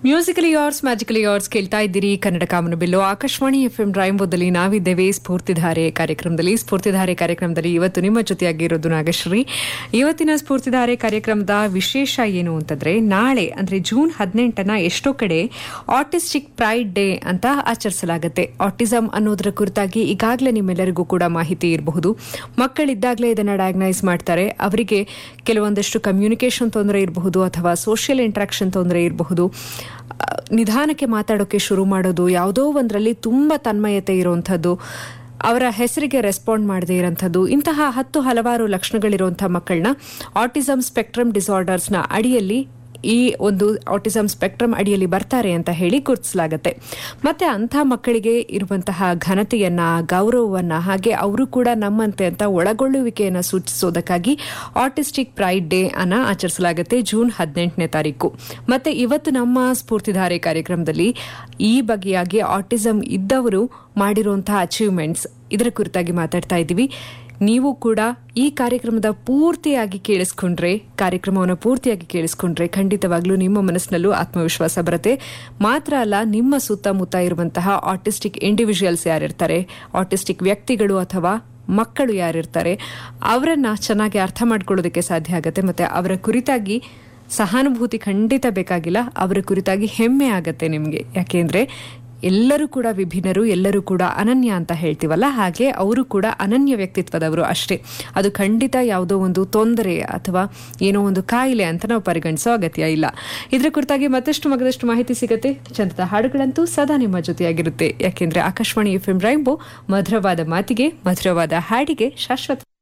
musically ಯಾರ್ಸ್ magically ಯಾರ್ಸ್ ಕೇಳ್ತಾ ಇದ್ದೀರಿ ಕನ್ನಡ ಕಾಮನ ಬಿಲ್ಲು ಆಕಾಶವಾಣಿ ಎಫ್ ಎಂ ಡ್ರೈಂಬೋದಲ್ಲಿ ನಾವಿದ್ದೇವೆ ಸ್ಫೂರ್ತಿಧಾರೆ ಕಾರ್ಯಕ್ರಮದಲ್ಲಿ ಸ್ಫೂರ್ತಿಧಾರೆ ಕಾರ್ಯಕ್ರಮದಲ್ಲಿ ಇವತ್ತು ನಿಮ್ಮ ಜೊತೆಯಾಗಿರೋದು ನಾಗಶ್ರೀ ಇವತ್ತಿನ ಸ್ಫೂರ್ತಿಧಾರೆ ಕಾರ್ಯಕ್ರಮದ ವಿಶೇಷ ಏನು ಅಂತಂದ್ರೆ ನಾಳೆ ಅಂದ್ರೆ ಜೂನ್ ಹದಿನೆಂಟನ ಎಷ್ಟೋ ಕಡೆ ಆಟಿಸ್ಟಿಕ್ ಪ್ರೈಡ್ ಡೇ ಅಂತ ಆಚರಿಸಲಾಗುತ್ತೆ ಆಟಿಸಂ ಅನ್ನೋದರ ಕುರಿತಾಗಿ ಈಗಾಗಲೇ ನಿಮ್ಮೆಲ್ಲರಿಗೂ ಕೂಡ ಮಾಹಿತಿ ಇರಬಹುದು ಮಕ್ಕಳಿದ್ದಾಗಲೇ ಇದನ್ನ ಡಯಾಗ್ನೈಸ್ ಮಾಡ್ತಾರೆ ಅವರಿಗೆ ಕೆಲವೊಂದಷ್ಟು ಕಮ್ಯುನಿಕೇಷನ್ ತೊಂದರೆ ಇರಬಹುದು ಅಥವಾ ಸೋಷಿಯಲ್ ಇಂಟ್ರಾಕ್ಷನ್ ತೊಂದರೆ ಇರಬಹುದು ಆ, ನಿಧಾನಕ್ಕೆ ಮಾತಾಡೋಕೆ ಶುರು ಮಾಡೋದು ಯಾವುದೋ ಒಂದರಲ್ಲಿ ತುಂಬಾ ತನ್ಮಯತೆ ಇರುವಂಥದ್ದು ಅವರ ಹೆಸರಿಗೆ ರೆಸ್ಪಾಂಡ್ ಮಾಡದೇ ಇರೋಂಥದ್ದು ಇಂತಹ ಹತ್ತು ಹಲವಾರು ಲಕ್ಷಣಗಳಿರುವಂತಹ ಮಕ್ಕಳನ್ನ ಆಟಿಸಮ್ ಸ್ಪೆಕ್ಟ್ರಮ್ ಡಿಸಾರ್ಡರ್ಸ್ನ ಅಡಿಯಲ್ಲಿ ಈ ಒಂದು ಆಟಿಸಮ್ ಸ್ಪೆಕ್ಟ್ರಮ್ ಅಡಿಯಲ್ಲಿ ಬರ್ತಾರೆ ಅಂತ ಹೇಳಿ ಗುರುತಿಸಲಾಗುತ್ತೆ ಮತ್ತೆ ಅಂಥ ಮಕ್ಕಳಿಗೆ ಇರುವಂತಹ ಘನತೆಯನ್ನ ಗೌರವವನ್ನ ಹಾಗೆ ಅವರು ಕೂಡ ನಮ್ಮಂತೆ ಅಂತ ಒಳಗೊಳ್ಳುವಿಕೆಯನ್ನು ಸೂಚಿಸೋದಕ್ಕಾಗಿ ಆಟಿಸ್ಟಿಕ್ ಪ್ರೈಡ್ ಡೇ ಅನ್ನ ಆಚರಿಸಲಾಗುತ್ತೆ ಜೂನ್ ಹದಿನೆಂಟನೇ ತಾರೀಕು ಮತ್ತೆ ಇವತ್ತು ನಮ್ಮ ಸ್ಫೂರ್ತಿಧಾರೆ ಕಾರ್ಯಕ್ರಮದಲ್ಲಿ ಈ ಬಗೆಯಾಗಿ ಆಟಿಸಂ ಇದ್ದವರು ಮಾಡಿರುವಂತಹ ಅಚೀವ್ಮೆಂಟ್ಸ್ ಇದರ ಕುರಿತಾಗಿ ಮಾತಾಡ್ತಾ ಇದ್ದೀವಿ ನೀವು ಕೂಡ ಈ ಕಾರ್ಯಕ್ರಮದ ಪೂರ್ತಿಯಾಗಿ ಕೇಳಿಸ್ಕೊಂಡ್ರೆ ಕಾರ್ಯಕ್ರಮವನ್ನು ಪೂರ್ತಿಯಾಗಿ ಕೇಳಿಸ್ಕೊಂಡ್ರೆ ಖಂಡಿತವಾಗ್ಲೂ ನಿಮ್ಮ ಮನಸ್ಸಿನಲ್ಲೂ ಆತ್ಮವಿಶ್ವಾಸ ಬರುತ್ತೆ ಮಾತ್ರ ಅಲ್ಲ ನಿಮ್ಮ ಸುತ್ತಮುತ್ತ ಇರುವಂತಹ ಆಟಿಸ್ಟಿಕ್ ಇಂಡಿವಿಜುವಲ್ಸ್ ಯಾರಿರ್ತಾರೆ ಆಟಿಸ್ಟಿಕ್ ವ್ಯಕ್ತಿಗಳು ಅಥವಾ ಮಕ್ಕಳು ಯಾರಿರ್ತಾರೆ ಅವರನ್ನ ಚೆನ್ನಾಗಿ ಅರ್ಥ ಮಾಡ್ಕೊಳ್ಳೋದಕ್ಕೆ ಸಾಧ್ಯ ಆಗುತ್ತೆ ಮತ್ತೆ ಅವರ ಕುರಿತಾಗಿ ಸಹಾನುಭೂತಿ ಖಂಡಿತ ಬೇಕಾಗಿಲ್ಲ ಅವರ ಕುರಿತಾಗಿ ಹೆಮ್ಮೆ ಆಗತ್ತೆ ನಿಮಗೆ ಯಾಕೆಂದ್ರೆ ಎಲ್ಲರೂ ಕೂಡ ವಿಭಿನ್ನರು ಎಲ್ಲರೂ ಕೂಡ ಅನನ್ಯ ಅಂತ ಹೇಳ್ತೀವಲ್ಲ ಹಾಗೆ ಅವರು ಕೂಡ ಅನನ್ಯ ವ್ಯಕ್ತಿತ್ವದವರು ಅಷ್ಟೇ ಅದು ಖಂಡಿತ ಯಾವುದೋ ಒಂದು ತೊಂದರೆ ಅಥವಾ ಏನೋ ಒಂದು ಕಾಯಿಲೆ ಅಂತ ನಾವು ಪರಿಗಣಿಸೋ ಅಗತ್ಯ ಇಲ್ಲ ಇದರ ಕುರಿತಾಗಿ ಮತ್ತಷ್ಟು ಮಗದಷ್ಟು ಮಾಹಿತಿ ಸಿಗುತ್ತೆ ಚಂದದ ಹಾಡುಗಳಂತೂ ಸದಾ ನಿಮ್ಮ ಜೊತೆಯಾಗಿರುತ್ತೆ ಯಾಕೆಂದ್ರೆ ಆಕಾಶವಾಣಿ ಎಫ್ ಎಂ ರೈಂಬೋ ಮಧುರವಾದ ಮಾತಿಗೆ ಮಧುರವಾದ ಹಾಡಿಗೆ ಶಾಶ್ವತ